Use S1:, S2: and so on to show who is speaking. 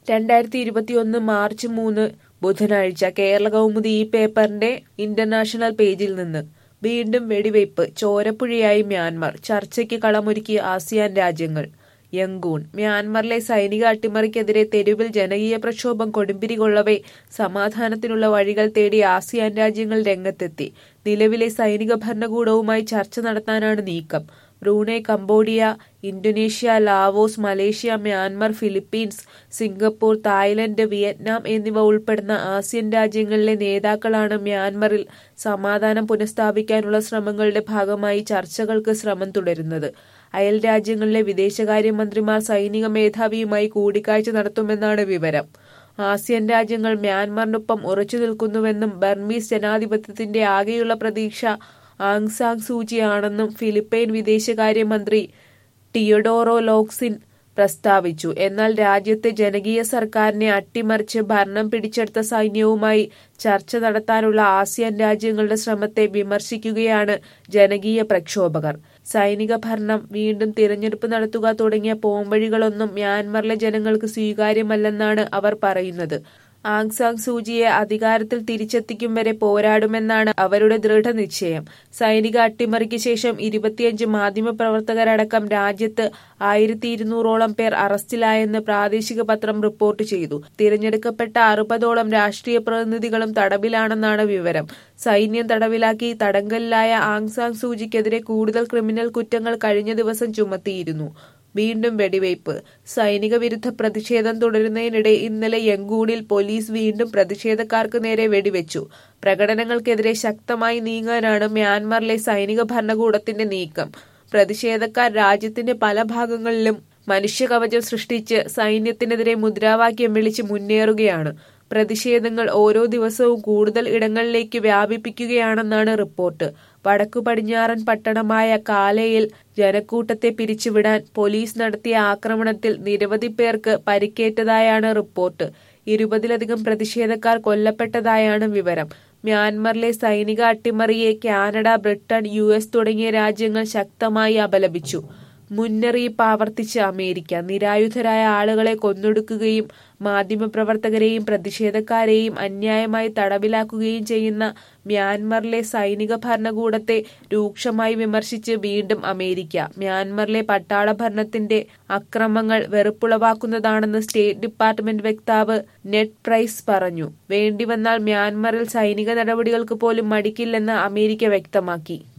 S1: രണ്ടായിരത്തി ഇരുപത്തിയൊന്ന് മാർച്ച് മൂന്ന് ബുധനാഴ്ച കേരള കൗമുദി ഈ പേപ്പറിന്റെ ഇന്റർനാഷണൽ പേജിൽ നിന്ന് വീണ്ടും വെടിവയ്പ് ചോരപ്പുഴയായി മ്യാൻമർ ചർച്ചയ്ക്ക് കളമൊരുക്കി ആസിയാൻ രാജ്യങ്ങൾ യങ്കൂൺ മ്യാൻമറിലെ സൈനിക അട്ടിമറിക്കെതിരെ തെരുവിൽ ജനകീയ പ്രക്ഷോഭം കൊടുമ്പിരി കൊള്ളവേ സമാധാനത്തിനുള്ള വഴികൾ തേടി ആസിയാൻ രാജ്യങ്ങൾ രംഗത്തെത്തി നിലവിലെ സൈനിക ഭരണകൂടവുമായി ചർച്ച നടത്താനാണ് നീക്കം Brunei Cambodia Indonesia Laos Malaysia Myanmar Philippines Singapore Thailand Vietnam എന്നിവ ഉൾപ്പെടുന്ന ആസിയൻ രാജ്യങ്ങളിലെ നേതാക്കളാണ് മ്യാൻമറിൽ സമാധാനം പുനഃസ്ഥാപിക്കാനുള്ള ശ്രമങ്ങളുടെ ഭാഗമായി ചർച്ചകൾക്ക് ശ്രമം തുടരുന്നത് അയൽ രാജ്യങ്ങളിലെ വിദേശകാര്യമന്ത്രിമാർ സൈനിക മേധാവിയുമായി കൂടിക്കാഴ്ച നടത്തുമെന്നാണ് വിവരം ആസിയൻ രാജ്യങ്ങൾ മ്യാൻമറിനൊപ്പം ഉറച്ചു നിൽക്കുന്നുവെന്നും ബർമീസ് ജനാധിപത്യത്തിന്റെ ആകെയുള്ള പ്രതീക്ഷ ആങ് സാങ് സൂചിയാണെന്നും ഫിലിപ്പൈൻ വിദേശകാര്യമന്ത്രി ടിയഡോറോ ലോക്സിൻ പ്രസ്താവിച്ചു എന്നാൽ രാജ്യത്തെ ജനകീയ സർക്കാരിനെ അട്ടിമറിച്ച് ഭരണം പിടിച്ചെടുത്ത സൈന്യവുമായി ചർച്ച നടത്താനുള്ള ആസിയാൻ രാജ്യങ്ങളുടെ ശ്രമത്തെ വിമർശിക്കുകയാണ് ജനകീയ പ്രക്ഷോഭകർ സൈനിക ഭരണം വീണ്ടും തിരഞ്ഞെടുപ്പ് നടത്തുക തുടങ്ങിയ പോംവഴികളൊന്നും മ്യാൻമറിലെ ജനങ്ങൾക്ക് സ്വീകാര്യമല്ലെന്നാണ് അവർ പറയുന്നത് ആങ് സാങ് സൂചിയെ അധികാരത്തിൽ തിരിച്ചെത്തിക്കും വരെ പോരാടുമെന്നാണ് അവരുടെ ദൃഢനിശ്ചയം സൈനിക അട്ടിമറിക്ക് ശേഷം ഇരുപത്തിയഞ്ച് മാധ്യമപ്രവർത്തകരടക്കം രാജ്യത്ത് ആയിരത്തി ഇരുന്നൂറോളം പേർ അറസ്റ്റിലായെന്ന് പ്രാദേശിക പത്രം റിപ്പോർട്ട് ചെയ്തു തിരഞ്ഞെടുക്കപ്പെട്ട അറുപതോളം രാഷ്ട്രീയ പ്രതിനിധികളും തടവിലാണെന്നാണ് വിവരം സൈന്യം തടവിലാക്കി തടങ്കലിലായ ആങ് സാങ് സൂചിക്കെതിരെ കൂടുതൽ ക്രിമിനൽ കുറ്റങ്ങൾ കഴിഞ്ഞ ദിവസം ചുമത്തിയിരുന്നു വീണ്ടും വെടിവയ്പ് സൈനിക വിരുദ്ധ പ്രതിഷേധം തുടരുന്നതിനിടെ ഇന്നലെ യങ്കൂണിൽ പോലീസ് വീണ്ടും പ്രതിഷേധക്കാർക്ക് നേരെ വെടിവെച്ചു പ്രകടനങ്ങൾക്കെതിരെ ശക്തമായി നീങ്ങാനാണ് മ്യാൻമറിലെ സൈനിക ഭരണകൂടത്തിന്റെ നീക്കം പ്രതിഷേധക്കാർ രാജ്യത്തിന്റെ പല ഭാഗങ്ങളിലും മനുഷ്യകവചം സൃഷ്ടിച്ച് സൈന്യത്തിനെതിരെ മുദ്രാവാക്യം വിളിച്ച് മുന്നേറുകയാണ് പ്രതിഷേധങ്ങൾ ഓരോ ദിവസവും കൂടുതൽ ഇടങ്ങളിലേക്ക് വ്യാപിപ്പിക്കുകയാണെന്നാണ് റിപ്പോർട്ട് വടക്കു പടിഞ്ഞാറൻ പട്ടണമായ കാലയിൽ ജനക്കൂട്ടത്തെ പിരിച്ചുവിടാൻ പോലീസ് നടത്തിയ ആക്രമണത്തിൽ നിരവധി പേർക്ക് പരിക്കേറ്റതായാണ് റിപ്പോർട്ട് ഇരുപതിലധികം പ്രതിഷേധക്കാർ കൊല്ലപ്പെട്ടതായാണ് വിവരം മ്യാൻമറിലെ സൈനിക അട്ടിമറിയെ കാനഡ ബ്രിട്ടൻ യു എസ് തുടങ്ങിയ രാജ്യങ്ങൾ ശക്തമായി അപലപിച്ചു മുന്നറിയിപ്പ് ആവർത്തിച്ച് അമേരിക്ക നിരായുധരായ ആളുകളെ കൊന്നൊടുക്കുകയും മാധ്യമപ്രവർത്തകരെയും പ്രതിഷേധക്കാരെയും അന്യായമായി തടവിലാക്കുകയും ചെയ്യുന്ന മ്യാൻമറിലെ സൈനിക ഭരണകൂടത്തെ രൂക്ഷമായി വിമർശിച്ച് വീണ്ടും അമേരിക്ക മ്യാൻമറിലെ പട്ടാള ഭരണത്തിന്റെ അക്രമങ്ങൾ വെറുപ്പുളവാക്കുന്നതാണെന്ന് സ്റ്റേറ്റ് ഡിപ്പാർട്ട്മെന്റ് വക്താവ് നെഡ് പ്രൈസ് പറഞ്ഞു വേണ്ടിവന്നാൽ മ്യാൻമറിൽ സൈനിക നടപടികൾക്ക് പോലും മടിക്കില്ലെന്ന് അമേരിക്ക വ്യക്തമാക്കി